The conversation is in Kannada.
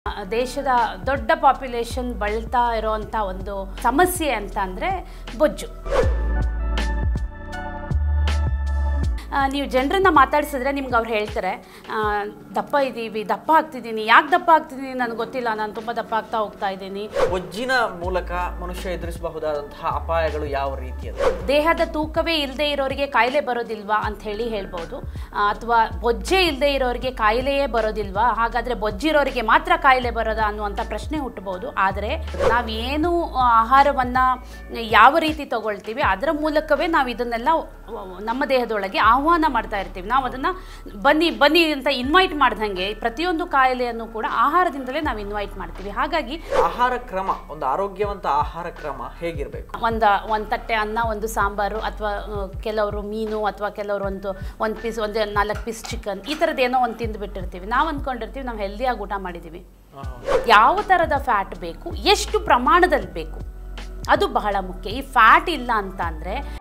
ದೇಶದ ದೊಡ್ಡ ಪಾಪ್ಯುಲೇಷನ್ ಬಳಲ್ತಾ ಇರೋವಂಥ ಒಂದು ಸಮಸ್ಯೆ ಅಂತ ಅಂದರೆ ಬೊಜ್ಜು ಆ, ನೀವು ಜನರನ್ನ ಮಾತಾಡಿಸಿದ್ರೆ ನಿಮ್ಗೆ ಅವ್ರು ಹೇಳ್ತಾರೆ ಆ, ದಪ್ಪ ಇದ್ದೀವಿ ದಪ್ಪ ಆಗ್ತಿದ್ದೀನಿ ಯಾಕೆ ದಪ್ಪ ಆಗ್ತಿದ್ದೀನಿ ನನಗೆ ಗೊತ್ತಿಲ್ಲ ನಾನು ತುಂಬ ದಪ್ಪ ಆಗ್ತಾ ಹೋಗ್ತಾ ಇದ್ದೀನಿ ಬೊಜ್ಜಿನ ಮೂಲಕ ಮನುಷ್ಯ ಎದುರಿಸಬಹುದಾದಂತಹ ಅಪಾಯಗಳು ಯಾವ ರೀತಿಯದು ದೇಹದ ತೂಕವೇ ಇಲ್ಲದೆ ಇರೋರಿಗೆ ಕಾಯಿಲೆ ಬರೋದಿಲ್ವಾ ಅಂತ ಹೇಳಿ ಹೇಳ್ಬೋದು ಅಥವಾ ಬೊಜ್ಜೆ ಇಲ್ಲದೆ ಇರೋರಿಗೆ ಕಾಯಿಲೆಯೇ ಬರೋದಿಲ್ವಾ ಹಾಗಾದರೆ ಬೊಜ್ಜಿರೋರಿಗೆ ಮಾತ್ರ ಕಾಯಿಲೆ ಬರೋದಾ ಅನ್ನುವಂಥ ಪ್ರಶ್ನೆ ಹುಟ್ಟಬಹುದು ಆದರೆ ನಾವೇನು ಆಹಾರವನ್ನು ಯಾವ ರೀತಿ ತಗೊಳ್ತೀವಿ ಅದರ ಮೂಲಕವೇ ನಾವು ಇದನ್ನೆಲ್ಲ ನಮ್ಮ ದೇಹದೊಳಗೆ ಆಹ್ವಾನ ಮಾಡ್ತಾ ಇರ್ತೀವಿ ನಾವು ಅದನ್ನು ಬನ್ನಿ ಬನ್ನಿ ಅಂತ ಇನ್ವೈಟ್ ಮಾಡ್ದಂಗೆ ಪ್ರತಿಯೊಂದು ಕಾಯಿಲೆಯನ್ನು ಕೂಡ ಆಹಾರದಿಂದಲೇ ನಾವು ಇನ್ವೈಟ್ ಮಾಡ್ತೀವಿ ಹಾಗಾಗಿ ಆಹಾರ ಕ್ರಮ ಒಂದು ಆರೋಗ್ಯವಂತ ಆಹಾರ ಕ್ರಮ ಹೇಗಿರಬೇಕು ಒಂದು ಒಂದು ತಟ್ಟೆ ಅನ್ನ ಒಂದು ಸಾಂಬಾರು ಅಥವಾ ಕೆಲವರು ಮೀನು ಅಥವಾ ಕೆಲವರು ಒಂದು ಒಂದು ಪೀಸ್ ಒಂದು ನಾಲ್ಕು ಪೀಸ್ ಚಿಕನ್ ಈ ಥರದ್ದು ಏನೋ ಒಂದು ತಿಂದು ಬಿಟ್ಟಿರ್ತೀವಿ ನಾವು ಅಂದ್ಕೊಂಡಿರ್ತೀವಿ ನಾವು ಹೆಲ್ದಿಯಾಗಿ ಊಟ ಮಾಡಿದ್ದೀವಿ ಯಾವ ಥರದ ಫ್ಯಾಟ್ ಬೇಕು ಎಷ್ಟು ಪ್ರಮಾಣದಲ್ಲಿ ಬೇಕು ಅದು ಬಹಳ ಮುಖ್ಯ ಈ ಫ್ಯಾಟ್ ಇಲ್ಲ ಅಂತ ಅಂದರೆ